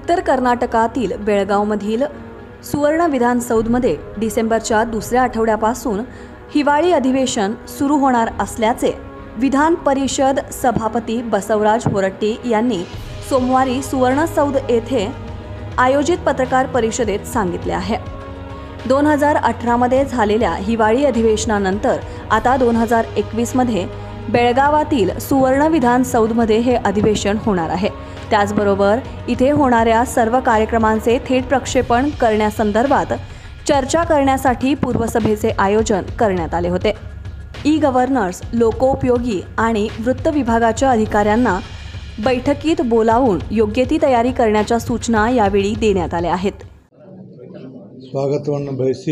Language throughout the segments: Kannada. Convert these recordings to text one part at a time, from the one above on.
उत्तर कर्नाटकातील बेळगावमधील सुवर्ण विधानसौधमध्ये डिसेंबरच्या दुसऱ्या आठवड्यापासून हिवाळी अधिवेशन सुरू होणार असल्याचे विधान परिषद सभापती बसवराज होरट्टी यांनी सोमवारी सुवर्णसौध येथे आयोजित पत्रकार परिषदेत सांगितले आहे दोन हजार अठरामध्ये झालेल्या हिवाळी अधिवेशनानंतर आता दोन हजार एकवीसमध्ये बेळगावातील सुवर्ण विधानसौधमध्ये हे अधिवेशन होणार आहे त्याचबरोबर इथे होणाऱ्या सर्व कार्यक्रमांचे थेट प्रक्षेपण करण्यासंदर्भात चर्चा करण्यासाठी पूर्वसभेचे आयोजन करण्यात आले होते ई गव्हर्नर्स लोकोपयोगी आणि वृत्त विभागाच्या अधिकाऱ्यांना बैठकीत बोलावून योग्य ती तयारी करण्याच्या सूचना यावेळी देण्यात आल्या आहेत ಸ್ವಾಗತವನ್ನು ಬಯಸಿ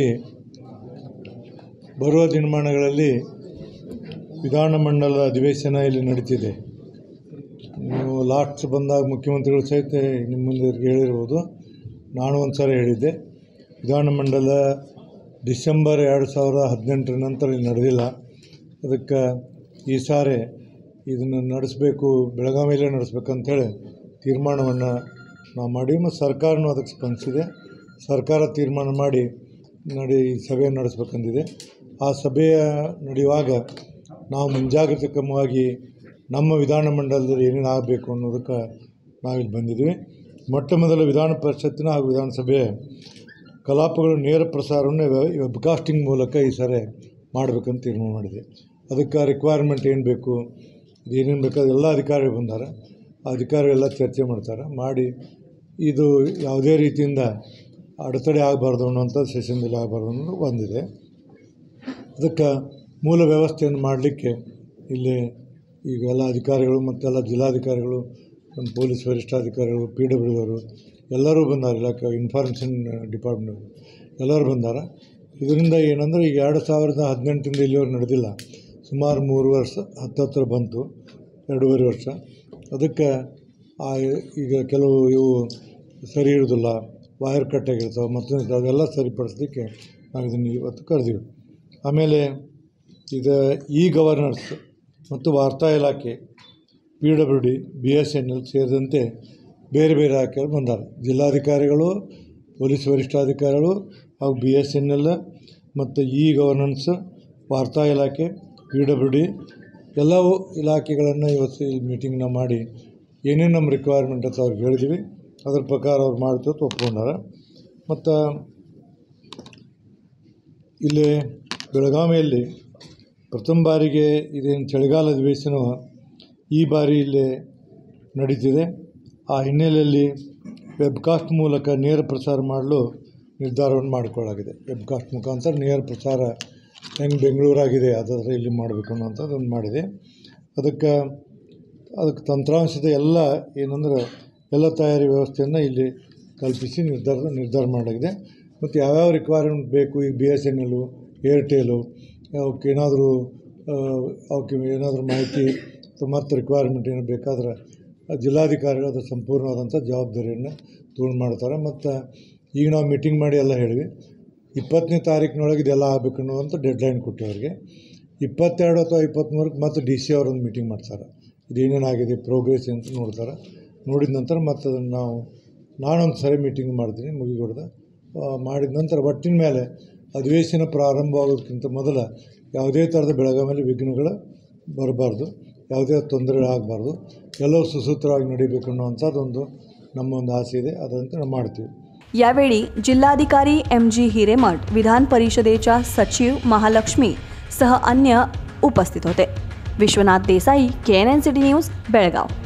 ಬರುವ ದಿನಮಾನಗಳಲ್ಲಿ ವಿಧಾನಮಂಡಲದ ಅಧಿವೇಶನ ಇಲ್ಲಿ ನಡೀತಿದೆ ನೀವು ಲಾಸ್ಟ್ ಬಂದಾಗ ಮುಖ್ಯಮಂತ್ರಿಗಳು ಸಹಿತ ನಿಮ್ಮ ಮುಂದೆ ಹೇಳಿರ್ಬೋದು ನಾನು ಒಂದು ಸಾರಿ ಹೇಳಿದ್ದೆ ವಿಧಾನಮಂಡಲ ಡಿಸೆಂಬರ್ ಎರಡು ಸಾವಿರದ ಹದಿನೆಂಟರ ನಂತರ ಇಲ್ಲಿ ನಡೆದಿಲ್ಲ ಅದಕ್ಕೆ ಈ ಸಾರಿ ಇದನ್ನು ನಡೆಸಬೇಕು ಬೆಳಗಾವಿಯಲ್ಲೇ ನಡೆಸ್ಬೇಕಂತೇಳಿ ತೀರ್ಮಾನವನ್ನು ನಾವು ಮಾಡಿ ಮತ್ತು ಸರ್ಕಾರನೂ ಅದಕ್ಕೆ ಸ್ಪಂದಿಸಿದೆ ಸರ್ಕಾರ ತೀರ್ಮಾನ ಮಾಡಿ ನಡಿ ಈ ಸಭೆ ನಡೆಸ್ಬೇಕಂದಿದೆ ಆ ಸಭೆಯ ನಡೆಯುವಾಗ ನಾವು ಮುಂಜಾಗ್ರತೆ ಕ್ರಮವಾಗಿ ನಮ್ಮ ವಿಧಾನಮಂಡಲದಲ್ಲಿ ಏನೇನು ಆಗಬೇಕು ಅನ್ನೋದಕ್ಕೆ ನಾವಿಲ್ಲಿ ಬಂದಿದ್ವಿ ಮೊಟ್ಟ ಮೊದಲ ವಿಧಾನ ಪರಿಷತ್ತಿನ ಹಾಗೂ ವಿಧಾನಸಭೆಯ ಕಲಾಪಗಳ ನೇರ ಪ್ರಸಾರವನ್ನು ವೆಬ್ಕಾಸ್ಟಿಂಗ್ ಮೂಲಕ ಈ ಸರಿ ಮಾಡಬೇಕಂತ ತೀರ್ಮಾನ ಮಾಡಿದೆ ಅದಕ್ಕೆ ರಿಕ್ವೈರ್ಮೆಂಟ್ ಏನು ಬೇಕು ಏನೇನು ಬೇಕಾದ ಎಲ್ಲ ಅಧಿಕಾರಿಗಳು ಬಂದಾರೆ ಆ ಅಧಿಕಾರಿಗಳೆಲ್ಲ ಚರ್ಚೆ ಮಾಡ್ತಾರೆ ಮಾಡಿ ಇದು ಯಾವುದೇ ರೀತಿಯಿಂದ ಅಡೆತಡೆ ಆಗಬಾರ್ದು ಅನ್ನೋಂಥ ಸೆಷನ್ದಲ್ಲಿ ಆಗಬಾರ್ದು ಅನ್ನೋದು ಒಂದಿದೆ ಅದಕ್ಕೆ ಮೂಲ ವ್ಯವಸ್ಥೆಯನ್ನು ಮಾಡಲಿಕ್ಕೆ ಇಲ್ಲಿ ಈಗ ಎಲ್ಲ ಅಧಿಕಾರಿಗಳು ಮತ್ತೆಲ್ಲ ಜಿಲ್ಲಾಧಿಕಾರಿಗಳು ನಮ್ಮ ಪೊಲೀಸ್ ವರಿಷ್ಠಾಧಿಕಾರಿಗಳು ಪಿ ಡಬ್ಲ್ಯೂ ಅವರು ಎಲ್ಲರೂ ಬಂದಾರೆ ಇಲಾಖೆ ಇನ್ಫಾರ್ಮೇಷನ್ ಡಿಪಾರ್ಟ್ಮೆಂಟ್ ಎಲ್ಲರೂ ಬಂದಾರ ಇದರಿಂದ ಏನಂದರೆ ಈಗ ಎರಡು ಸಾವಿರದ ಹದಿನೆಂಟರಿಂದ ಇಲ್ಲಿವರೆಗೆ ನಡೆದಿಲ್ಲ ಸುಮಾರು ಮೂರು ವರ್ಷ ಹತ್ತತ್ರ ಬಂತು ಎರಡೂವರೆ ವರ್ಷ ಅದಕ್ಕೆ ಆ ಈಗ ಕೆಲವು ಇವು ಸರಿ ಇರೋದಿಲ್ಲ ವೈರ್ ಕಟ್ ಆಗಿರ್ತಾವೆ ಮತ್ತೊಂದು ಅವೆಲ್ಲ ಸರಿಪಡಿಸ್ಲಿಕ್ಕೆ ನಾವು ಇದನ್ನು ಇವತ್ತು ಕರೆದೀವಿ ಆಮೇಲೆ ಇದು ಇ ಗವರ್ನರ್ಸ್ ಮತ್ತು ವಾರ್ತಾ ಇಲಾಖೆ P W D B S N L ಸೇರಿದಂತೆ ಬೇರೆ ಬೇರೆ ಇಲಾಖೆಗಳು ಬಂದಾರೆ ಜಿಲ್ಲಾಧಿಕಾರಿಗಳು ಪೊಲೀಸ್ ವರಿಷ್ಠಾಧಿಕಾರಿಗಳು ಹಾಗೂ ಬಿ ಎಸ್ ಎನ್ ಎಲ್ ಮತ್ತು ಇ ಗವರ್ನೆನ್ಸ್ ವಾರ್ತಾ ಇಲಾಖೆ ಪಿ ಡಬ್ಲ್ಯೂ ಡಿ ಎಲ್ಲವೂ ಇಲಾಖೆಗಳನ್ನು ಇವತ್ತು ಈ ಮೀಟಿಂಗ್ನ ಮಾಡಿ ಏನೇನು ನಮ್ಮ ರಿಕ್ವೈರ್ಮೆಂಟ್ ಅಂತ ಅವ್ರಿಗೆ ಹೇಳಿದ್ವಿ ಅದ್ರ ಪ್ರಕಾರ ಅವ್ರು ಮಾಡ್ತು ಅಂತ ಒಪ್ಕೊಂಡಾರ ಮತ್ತು ಇಲ್ಲಿ ಬೆಳಗಾವಿಯಲ್ಲಿ ಪ್ರಥಮ ಬಾರಿಗೆ ಇದೇನು ಚಳಿಗಾಲ ಅಧಿವೇಶನ ಈ ಬಾರಿ ಇಲ್ಲಿ ನಡೀತಿದೆ ಆ ಹಿನ್ನೆಲೆಯಲ್ಲಿ ವೆಬ್ಕಾಸ್ಟ್ ಮೂಲಕ ನೇರ ಪ್ರಸಾರ ಮಾಡಲು ನಿರ್ಧಾರವನ್ನು ಮಾಡಿಕೊಳ್ಳಾಗಿದೆ ವೆಬ್ಕಾಸ್ಟ್ ಮುಖಾಂತರ ನೇರ ಪ್ರಸಾರ ಹೆಂಗೆ ಬೆಂಗಳೂರಾಗಿದೆ ಅದರ ಇಲ್ಲಿ ಮಾಡಬೇಕು ಅನ್ನೋಂಥದ್ದನ್ನು ಮಾಡಿದೆ ಅದಕ್ಕೆ ಅದಕ್ಕೆ ತಂತ್ರಾಂಶದ ಎಲ್ಲ ಏನಂದ್ರೆ ಎಲ್ಲ ತಯಾರಿ ವ್ಯವಸ್ಥೆಯನ್ನು ಇಲ್ಲಿ ಕಲ್ಪಿಸಿ ನಿರ್ಧಾರ ನಿರ್ಧಾರ ಮಾಡಲಾಗಿದೆ ಮತ್ತು ಯಾವ್ಯಾವ ರಿಕ್ವೈರ್ಮೆಂಟ್ ಬೇಕು ಈ ಬಿ ಎಸ್ ಎನ್ ಎಲ್ಲು ಏರ್ಟೆಲು ಅವಕ್ಕೆ ಏನಾದರೂ ಅವಕ್ಕೆ ಏನಾದರೂ ಮಾಹಿತಿ ಮತ್ತು ರಿಕ್ವೈರ್ಮೆಂಟ್ ಏನು ಬೇಕಾದ್ರೆ ಜಿಲ್ಲಾಧಿಕಾರಿಗಳು ಅದರ ಸಂಪೂರ್ಣವಾದಂಥ ಜವಾಬ್ದಾರಿಯನ್ನು ತೊಗೊಂಡು ಮಾಡ್ತಾರೆ ಮತ್ತು ಈಗ ನಾವು ಮೀಟಿಂಗ್ ಮಾಡಿ ಎಲ್ಲ ಹೇಳಿವಿ ಇಪ್ಪತ್ತನೇ ತಾರೀಕಿನೊಳಗೆ ಇದೆಲ್ಲ ಆಗಬೇಕು ಅನ್ನೋವಂಥ ಡೆಡ್ಲೈನ್ ಕೊಟ್ಟಿವಿ ಅವ್ರಿಗೆ ಇಪ್ಪತ್ತೆರಡು ಅಥವಾ ಇಪ್ಪತ್ತ್ಮೂರಕ್ಕೆ ಮತ್ತೆ ಡಿ ಸಿ ಅವರೊಂದು ಮೀಟಿಂಗ್ ಮಾಡ್ತಾರೆ ಇದೇನೇನಾಗಿದೆ ಪ್ರೋಗ್ರೆಸ್ ಅಂತ ನೋಡ್ತಾರೆ ನೋಡಿದ ನಂತರ ಮತ್ತೆ ಅದನ್ನು ನಾವು ನಾನೊಂದು ಸರಿ ಮೀಟಿಂಗ್ ಮಾಡ್ತೀನಿ ಮುಗಿಗೊಡ್ದ ಮಾಡಿದ ನಂತರ ಒಟ್ಟಿನ ಮೇಲೆ ಅಧಿವೇಶನ ಪ್ರಾರಂಭವಾಗೋದಕ್ಕಿಂತ ಮೊದಲ ಯಾವುದೇ ಥರದ ಬೆಳಗಾವಿಯಲ್ಲಿ ವಿಘ್ನಗಳು ಬರಬಾರ್ದು ಯಾವುದೇ ತೊಂದರೆಗಳಾಗಬಾರ್ದು ಎಲ್ಲವೂ ಸುಸೂತ್ರವಾಗಿ ನಡೀಬೇಕು ಅನ್ನೋವಂಥದ್ದೊಂದು ನಮ್ಮ ಒಂದು ಆಸೆ ಇದೆ ಅದಂತೆ ನಾವು ಮಾಡ್ತೀವಿ यावेळी जिल्हाधिकारी एम जी हिरेमठ विधान परिषदेच्या सचिव महालक्ष्मी सह अन्य उपस्थित होते Vishwanath Desai K N N city news Belgaum